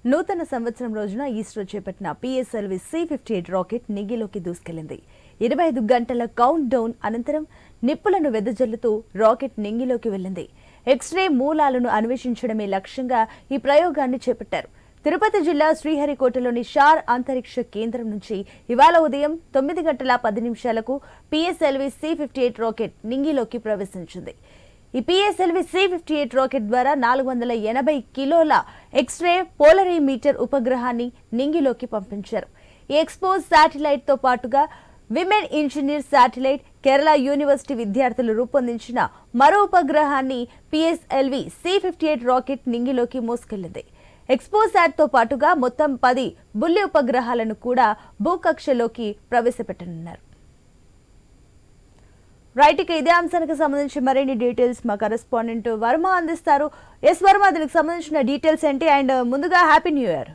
నూతన సంవత్సరం రోజున ఇస్రో చేపట్టిన PSLV C fifty eight rocket నిగిలోకి దూసుకెళ్లింది ఇరవై ఐదు గంటల కౌంట్ డౌన్ అనంతరం నిప్పులను వెదజల్లుతూ రాకెట్ నింగిలోకి వెళ్ళింది ఎక్స్రే మూలాలను అన్వేషించడమే లక్ష్యంగా ఈ ప్రయోగాన్ని చేపట్టారు తిరుపతి జిల్లా శ్రీహరికోటలోని షార్ అంతరిక్ష కేంద్రం నుంచి ఇవాళ ఉదయం తొమ్మిది గంటల పది నిమిషాలకు PSLV C fifty eight rocket నింగిలోకి ప్రవేశించింది ఈ PSLV C fifty eight rocket ద్వారా నాలుగు వందల ఎనభై కిలోల ఎక్స్రే పోలరీమీటర్ ఉపగ్రహాన్ని నింగిలోకి పంపించారు ఈ ఎక్స్పోజ్ శాటిలైట్ తో పాటుగా women engineer satellite Kerala university విద్యార్థులు రూపొందించిన మరో ఉపగ్రహాన్ని PSLV C fifty eight rocket నింగిలోకి మోసుకెళ్లింది ఎక్స్పోసాట్ తో పాటుగా మొత్తం పది బుల్లి ఉపగ్రహాలను కూడా భూకక్షలోకి ప్రవేశపెట్టనున్నారు రైట్ ఇక ఇదే అంశానికి సంబంధించి మరిన్ని డీటెయిల్స్ మా కరెస్పాండెంట్ వర్మ అందిస్తారు ఎస్ వర్మ దీనికి సంబంధించిన డీటెయిల్స్ ఏంటి అండ్ ముందుగా happy new year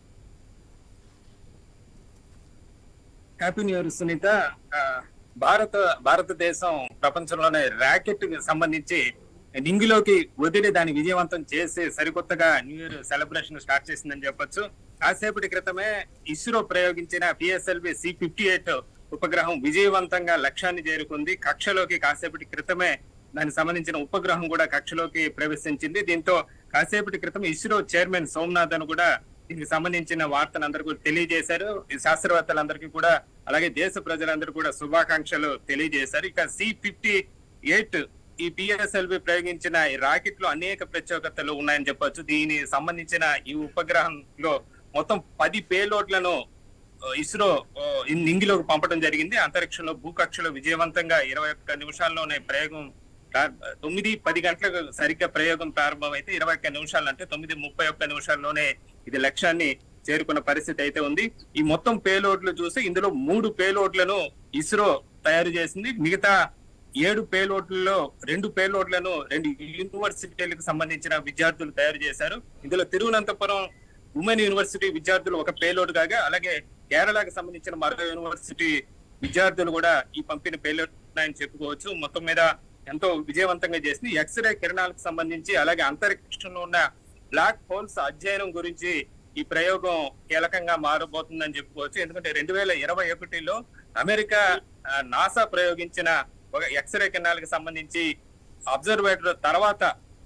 happy new year Sunitha ఆ, భారత భారతదేశం ప్రపంచంలోనే ర్యాకెట్ కి సంబంధించి నింగిలోకి వదిలి దాన్ని విజయవంతం చేసి సరికొత్తగా న్యూ ఇయర్ సెలబ్రేషన్ స్టార్ట్ చేసిందని చెప్పొచ్చు కాసేపటి క్రితమే ఇస్రో ప్రయోగించిన పిఎస్ఎల్వి సి ఫిఫ్టీ ఎయిట్ ఉపగ్రహం విజయవంతంగా లక్ష్యాన్ని చేరుకుంది కక్షలోకి కాసేపటి క్రితమే దానికి సంబంధించిన ఉపగ్రహం కూడా కక్షలోకి ప్రవేశించింది దీంతో కాసేపటి క్రితం ఇస్రో చైర్మన్ సోమనాథ్ అని కూడా దీనికి సంబంధించిన వార్తను అందరికీ తెలియజేశారు ఈ శాస్త్రవేత్తలందరికీ కూడా అలాగే దేశ ప్రజలందరూ కూడా శుభాకాంక్షలు తెలియజేశారు ఇక సి ఫిఫ్టీ ఎయిట్ ఈ పిఎస్ఎల్వి ప్రయోగించిన ఈ రాకెట్ లో అనేక ప్రత్యేకతలు ఉన్నాయని చెప్పొచ్చు దీని సంబంధించిన ఈ ఉపగ్రహంలో మొత్తం పది పేలోడ్లను ఆ, ఇస్రో ఆ, ఈ నింగిలోకి పంపడం జరిగింది అంతరిక్షంలో భూకక్షలో విజయవంతంగా ఇరవై ఒక్క నిమిషాల్లోనే ప్రయోగం ప్రార- తొమ్మిది పది గంటలకు సరిగ్గా ప్రయోగం ప్రారంభమైతే ఇరవై ఒక్క నిమిషాలు అంటే తొమ్మిది ముప్పై ఒక్క నిమిషాల్లోనే ఇది లక్ష్యాన్ని చేరుకున్న పరిస్థితి అయితే ఉంది ఈ మొత్తం పేలోడ్లు చూస్తే ఇందులో మూడు పేలోడ్లను ఇస్రో తయారు చేసింది మిగతా ఏడు పేలోడ్లలో రెండు పేలోడ్లను రెండు యూనివర్సిటీలకు సంబంధించిన విద్యార్థులు తయారు చేశారు ఇందులో తిరువనంతపురం ఉమెన్ యూనివర్సిటీ విద్యార్థులు ఒక పేలోడ్ కాగా అలాగే కేరళకు సంబంధించిన మరో యూనివర్సిటీ విద్యార్థులు కూడా ఈ పంపిన పేలోడ్ అని చెప్పుకోవచ్చు మొత్తం మీద ఎంతో విజయవంతంగా చేసింది ఎక్స్రే కిరణాలకు సంబంధించి అలాగే అంతరిక్షంలో ఉన్న బ్లాక్ హోల్స్ అధ్యయనం గురించి ఈ ప్రయోగం కీలకంగా మారబోతుందని చెప్పుకోవచ్చు ఎందుకంటే రెండు వేల ఇరవై ఒకటిలో అమెరికా ఆ, నాసా ప్రయోగించిన ఒక ఎక్స్రే కిరణాలకు సంబంధించి అబ్జర్వేటర్ తర్వాత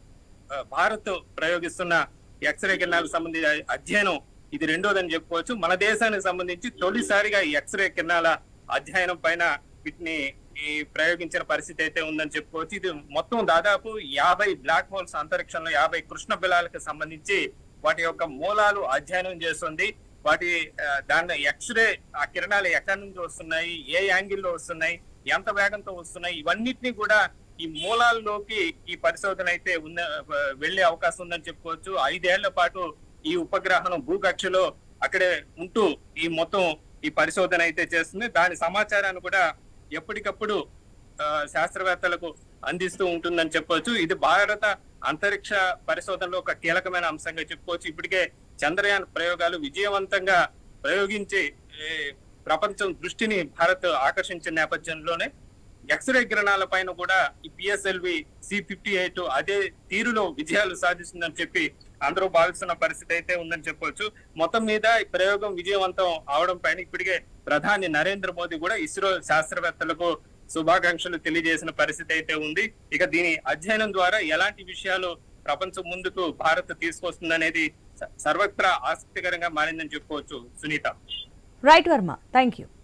ఆ, భారత్ ప్రయోగిస్తున్న ఎక్స్రే కిరణాలకు సంబంధించి అధ్యయనం ఇది రెండోదని చెప్పుకోవచ్చు మన దేశానికి సంబంధించి తొలిసారిగా ఈ ఎక్స్రే కిరణాల అధ్యయనం పైన వీటిని ఈ ప్రయోగించిన పరిస్థితి అయితే ఉందని చెప్పుకోవచ్చు ఇది మొత్తం దాదాపు యాభై బ్లాక్ హోల్స్ అంతరిక్షంలో యాభై కృష్ణ బిలాలకు సంబంధించి వాటి యొక్క మూలాలు అధ్యయనం చేస్తుంది వాటి ఆ, దాని ఎక్స్రే ఆ కిరణాలు ఎక్కడి నుంచి వస్తున్నాయి ఏ యాంగిల్లో వస్తున్నాయి ఎంత వేగంతో వస్తున్నాయి ఇవన్నిటిని కూడా ఈ మూలాల్లోకి ఈ పరిశోధన అయితే ఉన్న వెళ్లే అవకాశం ఉందని చెప్పుకోవచ్చు ఐదేళ్ల పాటు ఈ ఉపగ్రహం భూకక్షలో అక్కడే ఉంటూ ఈ మొత్తం ఈ పరిశోధన అయితే చేస్తుంది దాని సమాచారాన్ని కూడా ఎప్పటికప్పుడు ఆ, శాస్త్రవేత్తలకు అందిస్తూ ఉంటుందని చెప్పొచ్చు ఇది భారత అంతరిక్ష పరిశోధనలో ఒక కీలకమైన అంశంగా చెప్పుకోవచ్చు ఇప్పటికే చంద్రయాన్ ప్రయోగాలు విజయవంతంగా ప్రయోగించి ఏ, ప్రపంచం దృష్టిని భారత్ ఆకర్షించిన నేపథ్యంలోనే ఎక్స్రే కిరణాల పైన కూడా ఈ పిఎస్ఎల్వి సి ఫిఫ్టీ ఎయిట్ అదే తీరులో విజయాలు సాధిస్తుందని చెప్పి అందరూ భావిస్తున్న పరిస్థితి అయితే ఉందని చెప్పొచ్చు మొత్తం మీద ఈ ప్రయోగం విజయవంతం అవడం పైన ఇప్పటికే ప్రధాని నరేంద్ర మోదీ కూడా ఇస్రో శాస్త్రవేత్తలకు శుభాకాంక్షలు తెలియజేసిన పరిస్థితి అయితే ఉంది ఇక దీని అధ్యయనం ద్వారా ఎలాంటి విషయాలు ప్రపంచం ముందుకు భారత్ తీసుకొస్తుందనేది స- సర్వత్రా ఆసక్తికరంగా మారిందని చెప్పుకోవచ్చు Sunitha right Varma thank you